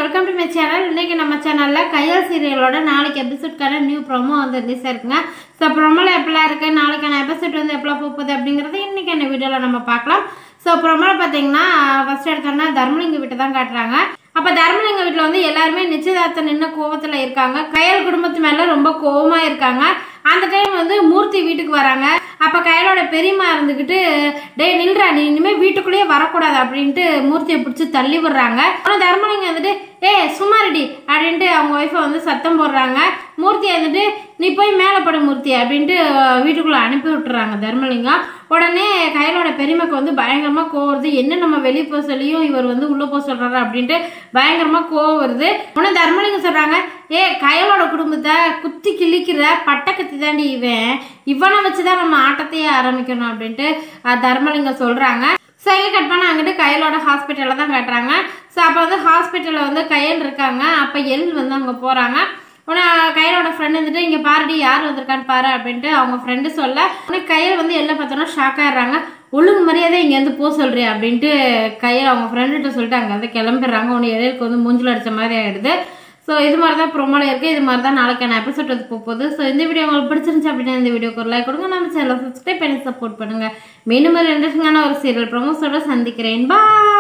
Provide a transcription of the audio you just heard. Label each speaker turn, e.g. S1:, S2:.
S1: welcome to my channel இன்னைக்கு நம்ம சேனலில் கையால் சீரியலோட நாளைக்கு எபிசோட்கான நியூ ப்ரோமோ வந்து ரிலீஸ் இருக்குங்க ஸோ ப்ரோமோவில் எப்படிலாம் இருக்குது நாளைக்கான எபிசோட் வந்து எப்படிலாம் போகுது அப்படிங்கிறது இன்னைக்கு என்ன வீடியோவில் நம்ம பார்க்கலாம் ஸோ ப்ரோமோவில் பார்த்தீங்கன்னா ஃபர்ஸ்ட் எடுத்தோன்னா தர்மலிங்க வீட்டை தான் காட்டுறாங்க அப்போ தர்மலிங்க வீட்டில் வந்து எல்லாருமே நிச்சயதார்த்தம் நின்று கோவத்தில் இருக்காங்க கையால் குடும்பத்து மேலே ரொம்ப கோவமாக இருக்காங்க அந்த டைம் வந்து மூர்த்தி வீட்டுக்கு வராங்க அப்போ கையலோட பெரியம்மா இருந்துக்கிட்டு டேய் நில்றா நீ இனிமேல் வீட்டுக்குள்ளேயே வரக்கூடாது அப்படின்ட்டு மூர்த்தியை பிடிச்சி தள்ளி விடுறாங்க ஆனால் தர்மலிங்கம் வந்துட்டு ஏ சும்மாரிடி அப்படின்ட்டு அவங்க ஒய்ஃபை வந்து சத்தம் போடுறாங்க மூர்த்தி வந்துட்டு நீ போய் மேலே படு மூர்த்தி அப்படின்ட்டு அஹ், வீட்டுக்குள்ளே அனுப்பி விட்டுறாங்க தர்மலிங்கம் உடனே கையலோட பெரியம்மாக்கு வந்து பயங்கரமாக கோவம் வருது என்ன நம்ம வெளியே போக சொல்லியும் இவர் வந்து உள்ளே போக சொல்கிறாரு அப்படின்ட்டு பயங்கரமாக கோவம் வருது உடனே தர்மலிங்கம் சொல்கிறாங்க ஏ கையலோட குடும்பத்தை குத்தி கிழிக்கிற பட்டக்கத்தி தாண்டி இவன் இவனை வச்சு தான் நம்ம ஆட்டத்தையே ஆரம்பிக்கணும் அப்படின்ட்டு அஹ், தர்மலிங்கம் சொல்கிறாங்க ஸோ எங்கே கட் பண்ண அங்கிட்டு கையலோட ஹாஸ்பிட்டலில் தான் காட்டுறாங்க ஸோ அப்போ வந்து ஹாஸ்பிட்டலில் வந்து கையல் இருக்காங்க அப்போ எல் வந்து அங்கே போகிறாங்க உடனே கையலோட ஃப்ரெண்ட் வந்துட்டு இங்கே பாருடி யார் வந்திருக்கான்னு பாரு அப்படின்ட்டு அவங்க ஃப்ரெண்டு சொல்ல உடனே கையில் வந்து எல்லாம் பார்த்தோன்னா ஷாக் ஆயிடுறாங்க ஒழுங்கு மரியாதை இங்கேருந்து போக சொல்கிறேன் அப்படின்ட்டு கையில் அவங்க ஃப்ரெண்டுகிட்ட சொல்லிட்டு அங்கேருந்து கிளம்பிடுறாங்க உன்னை எதிர்க்கு வந்து மூஞ்சில் அடிச்ச மாதிரி ஆயிடுது ஸோ இது மாதிரி தான் ப்ரொமோல இருக்குது இது மாதிரி தான் நாளைக்கான எபிசோட் வந்து போக போகுது ஸோ இந்த வீடியோ உங்களுக்கு பிடிச்சிருந்துச்சு அப்படின்னா இந்த வீடியோக்கு ஒரு லைக் கொடுங்க நம்ம சேனலை சப்ஸ்கிரைப் பண்ணி சப்போர்ட் பண்ணுங்கள் மீண்டும் ஒரு இன்ட்ரெஸ்டிங்கான ஒரு சீரியல் ப்ரொமோஸோட சந்திக்கிறேன் பாய்